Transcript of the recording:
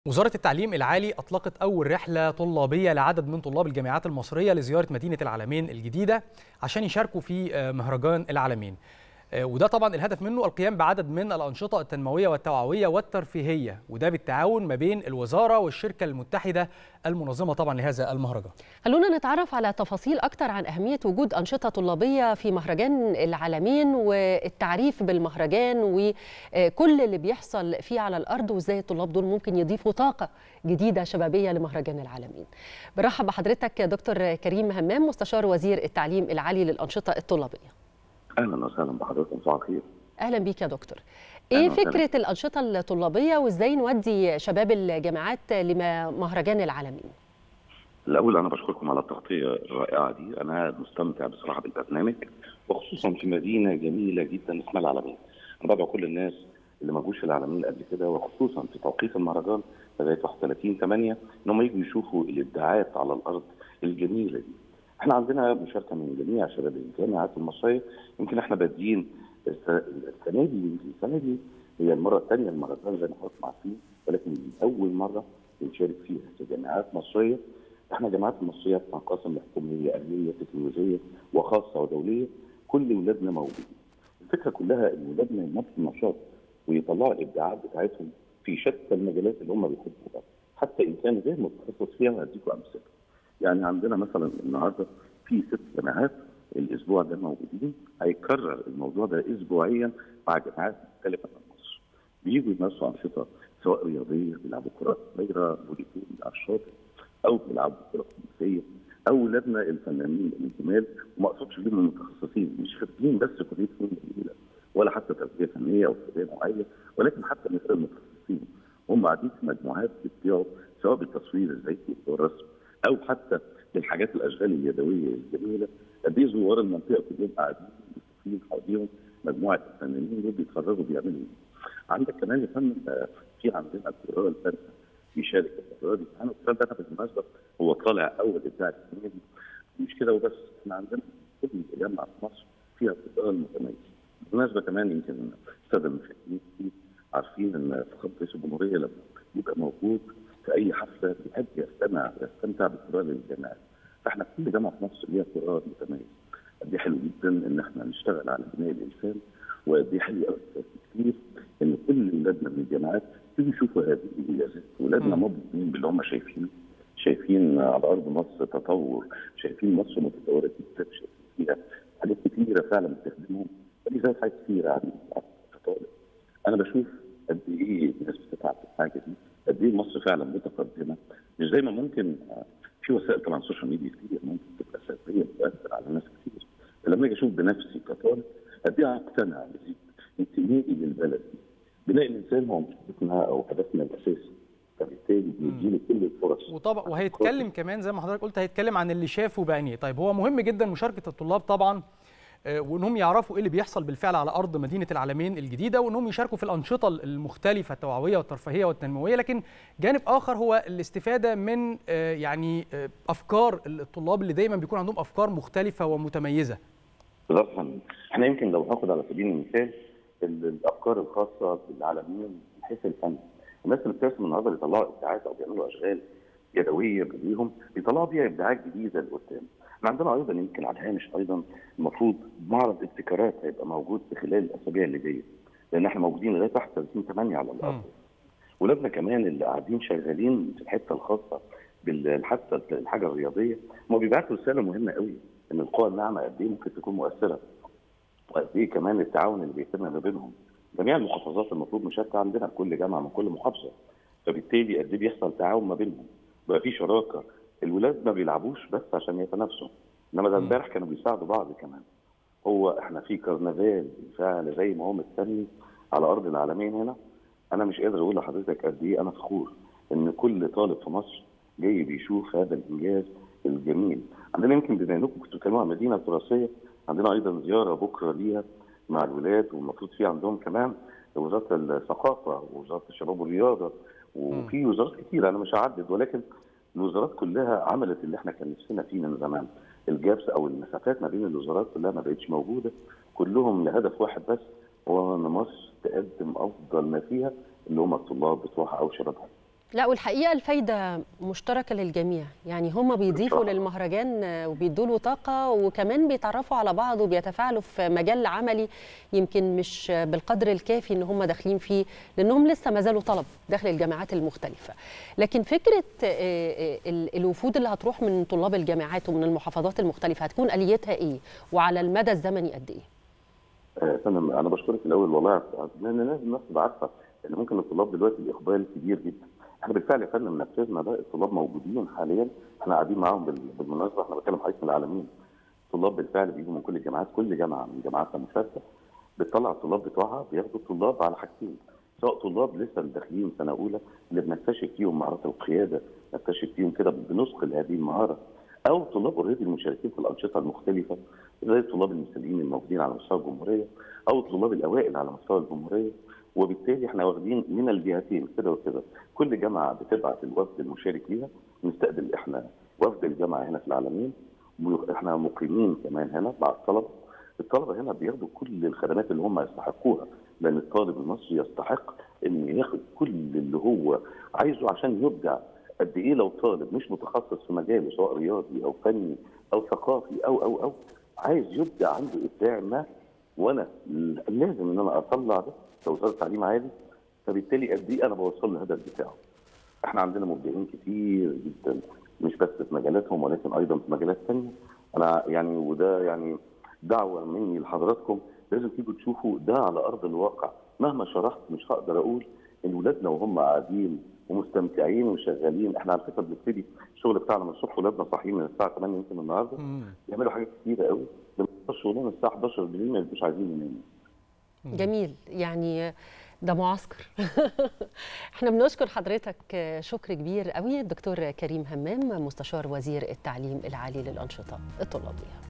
وزارة التعليم العالي أطلقت أول رحلة طلابية لعدد من طلاب الجامعات المصرية لزيارة مدينة العالمين الجديدة عشان يشاركوا في مهرجان العالمين وده طبعا الهدف منه القيام بعدد من الأنشطة التنموية والتوعوية والترفيهية وده بالتعاون ما بين الوزارة والشركة المتحدة المنظمة طبعا لهذا المهرجان خلونا نتعرف على تفاصيل أكتر عن أهمية وجود أنشطة طلابية في مهرجان العالمين والتعريف بالمهرجان وكل اللي بيحصل فيه على الأرض وإزاي الطلاب دول ممكن يضيفوا طاقة جديدة شبابية لمهرجان العالمين برحب بحضرتك يا دكتور كريم همام مستشار وزير التعليم العالي للأنشطة الطلابية اهلا وسهلا بحضرتك مساء الخير اهلا بيك يا دكتور ايه فكره الانشطه الطلابيه وازاي نودي شباب الجامعات لمهرجان العالمين الاول انا بشكركم على التغطيه الرائعه دي انا مستمتع بصراحه بالبرنامج وخصوصا في مدينه جميله جدا اسمها العالمين انا بدعو كل الناس اللي ما جوش العالمين قبل كده وخصوصا في توقيت المهرجان لغايه 31 8 ان هم يجوا يشوفوا الابداعات على الارض الجميله دي احنا عندنا مشاركه من جميع شباب الجامعات المصريه يمكن احنا بادئين السنه دي السنه دي هي المره الثانيه المهرجان زي ما حضرتك عارفين ولكن دي اول مره بنشارك فيها في جامعات مصريه احنا جامعات المصريه بتنقسم لحكوميه اهليه تكنولوجيه وخاصه ودوليه كل ولادنا موجودين الفكره كلها ان ولادنا نفس النشاط ويطلعوا الابداعات بتاعتهم في شتى المجالات اللي هم بيحبوها حتى ان كان غير متخصص فيها وهديكم امثله يعني عندنا مثلا النهارده في ست جامعات الاسبوع ده موجودين هيكرر الموضوع ده اسبوعيا مع جامعات مختلفه من مصر بييجوا يمارسوا انشطه سواء رياضيه بيلعبوا كره طايره فولي بول على الشاطئ او بيلعبوا كره خماسيه او ولادنا الفنانين الجمال وما اقصدش بيهم المتخصصين مش خريجين بس كليه فنون جميله ولا حتى تربيه فنيه او تربيه نوعيه ولكن حتى من غير المتخصصين هم قاعدين في مجموعات بيبدعوا سواء بالتصوير الزيتي والرسم او حتى للحاجات الاشغال اليدويه الجميله قد ايه زوار المنطقه كلهم قاعدين مستفيدين حواليهم مجموعه الفنانين دول بيتفرجوا بيعملوا ايه. عندك كمان يا فندم في عندنا القراءه الفارسه في شركه القراءه دي انا الكلام ده بالمناسبه هو طالع اول ابداع السنه دي مش كده وبس احنا عندنا كل جامعه في مصر فيها القراءه المتميزه. بالمناسبه كمان يمكن الساده المشاهدين عارفين ان فخامه رئيس الجمهوريه لما يبقى موجود في اي حفله بيحب يستمع ويستمتع بالقراءه للجامعات فاحنا في كل جامعه في مصر ليها قراءه متميزه قد ايه حلو جدا ان احنا نشتغل على بناء الانسان وقد ايه حلو قوي كتير ان كل اولادنا من الجامعات يجوا يشوفوا هذه الانجازات ولادنا مبسوطين باللي هم شايفينه شايفين على ارض مصر تطور شايفين مصر متطوره جدا شايفين فيها حاجات كتيره فعلا بتخدمهم ودي زي حاجات كتيره عن الطالب انا بشوف قد ايه الناس بتتعب في الحاجه دي قد ايه مصر فعلا متقدمه مش زي ما ممكن في وسائل طبعا السوشيال ميديا كتير ممكن تبقى سلبيه بتاثر على ناس كتير فلما اجي اشوف بنفسي كطالب قد ايه اقتنع انتمائي للبلد دي بناء الانسان هو مشكلتنا او هدفنا الاساسي فبالتالي بيديله كل الفرص وطبعا وهيتكلم كمان زي ما حضرتك قلت هيتكلم عن اللي شافه بعينيه طيب هو مهم جدا مشاركه الطلاب طبعا وانهم يعرفوا ايه اللي بيحصل بالفعل على ارض مدينه العالمين الجديده وانهم يشاركوا في الانشطه المختلفه التوعويه والترفيهيه والتنمويه لكن جانب اخر هو الاستفاده من يعني افكار الطلاب اللي دايما بيكون عندهم افكار مختلفه ومتميزه. بالظبط احنا يمكن لو هاخد على سبيل المثال الافكار الخاصه بالعالمين من حيث الفن الناس اللي بترسم النهارده بيطلعوا ابداعات او بيعملوا اشغال يدويه بايديهم بيطلعوا بيها ابداعات جديده لقدام. احنا عندنا ايضا يمكن على الهامش ايضا المفروض معرض ابتكارات هيبقى موجود في خلال الاسابيع اللي جايه لان احنا موجودين لغايه 31 8 على الارض. ولادنا كمان اللي قاعدين شغالين في الحته الخاصه بالحتى الحاجه الرياضيه هم بيبعتوا رساله مهمه قوي ان القوى الناعمه قد ايه ممكن تكون مؤثره وقد ايه كمان التعاون اللي بيتم ما بينهم جميع المحافظات المفروض مشاركه عندنا كل جامعه من كل محافظه فبالتالي قد ايه بيحصل تعاون ما بينهم بقى في شراكه الولاد ما بيلعبوش بس عشان يتنافسوا انما ده امبارح كانوا بيساعدوا بعض كمان هو احنا في كرنفال بالفعل زي ما هو مستني على ارض العالمين هنا انا مش قادر اقول لحضرتك قد ايه انا فخور ان كل طالب في مصر جاي بيشوف هذا الانجاز الجميل عندنا يمكن بما انكم كنتوا بتتكلموا عن مدينه تراثيه عندنا ايضا زياره بكره ليها مع الولاد والمفروض في عندهم كمان وزاره الثقافه ووزاره الشباب والرياضه وفي وزارات كتير انا مش هعدد ولكن الوزارات كلها عملت اللي احنا كان نفسنا فيه من زمان الجابس او المسافات ما بين الوزارات كلها ما بقتش موجوده كلهم لهدف واحد بس هو ان مصر تقدم افضل ما فيها اللي هم الطلاب بتوعها او شبابها لا والحقيقه الفايده مشتركه للجميع يعني هم بيضيفوا بالظبط. للمهرجان وبيدوا له طاقه وكمان بيتعرفوا على بعض وبيتفاعلوا في مجال عملي يمكن مش بالقدر الكافي ان هم داخلين فيه لانهم لسه ما زالوا طلب داخل الجامعات المختلفه لكن فكره آه، آه، ال- الوفود اللي هتروح من طلاب الجامعات ومن المحافظات المختلفه هتكون اليتها ايه وعلى المدى الزمني قد ايه آه، فندم انا بشكرك الاول والله لان لازم الناس تبقى عارفه ان ممكن الطلاب دلوقتي الاقبال كبير جدا احنا بالفعل يا فندم نفذنا ده الطلاب موجودين حاليا احنا قاعدين معاهم بال- بالمناسبه احنا بتكلم حضرتك من العالمين الطلاب بالفعل بيجوا من كل الجامعات كل جامعه من جامعاتنا المشاركه بتطلع الطلاب بتوعها بياخدوا الطلاب على حاجتين سواء طلاب لسه داخلين سنه اولى اللي بنكتشف فيهم مهارات القياده نكتشف فيهم كده بنثقل هذه المهاره او طلاب اوريدي المشاركين في الانشطه المختلفه زي الطلاب المثاليين الموجودين على مستوى الجمهوريه او الطلاب الاوائل على مستوى الجمهوريه وبالتالي احنا واخدين من الجهتين كده وكده كل جامعه بتبعت الوفد المشارك ليها نستقبل احنا وفد الجامعه هنا في العالمين احنا مقيمين كمان هنا مع الطلبه الطلبه هنا بياخدوا كل الخدمات اللي هم يستحقوها لان الطالب المصري يستحق ان ياخد كل اللي هو عايزه عشان يبدع قد ايه لو طالب مش متخصص في مجاله سواء رياضي او فني او ثقافي او او او عايز يبدع عنده ابداع ما وانا لازم ان انا اطلع ده كوزاره تعليم عالي فبالتالي قد ايه انا بوصل له الهدف بتاعه. احنا عندنا مبدعين كتير جدا مش بس في مجالاتهم ولكن ايضا في مجالات ثانيه انا يعني وده يعني دعوه مني لحضراتكم لازم تيجوا تشوفوا ده على ارض الواقع مهما شرحت مش هقدر اقول ان ولادنا وهم قاعدين ومستمتعين وشغالين احنا على فكره بنبتدي الشغل بتاعنا من الصبح ولادنا صاحيين من الساعه 8 يمكن النهارده مم. بيعملوا حاجات كتيره قوي بنخلص شغلنا الساعه 11 بالليل ما يبقوش عايزين يناموا جميل يعني ده معسكر احنا بنشكر حضرتك شكر كبير قوي الدكتور كريم همام مستشار وزير التعليم العالي للأنشطة الطلابية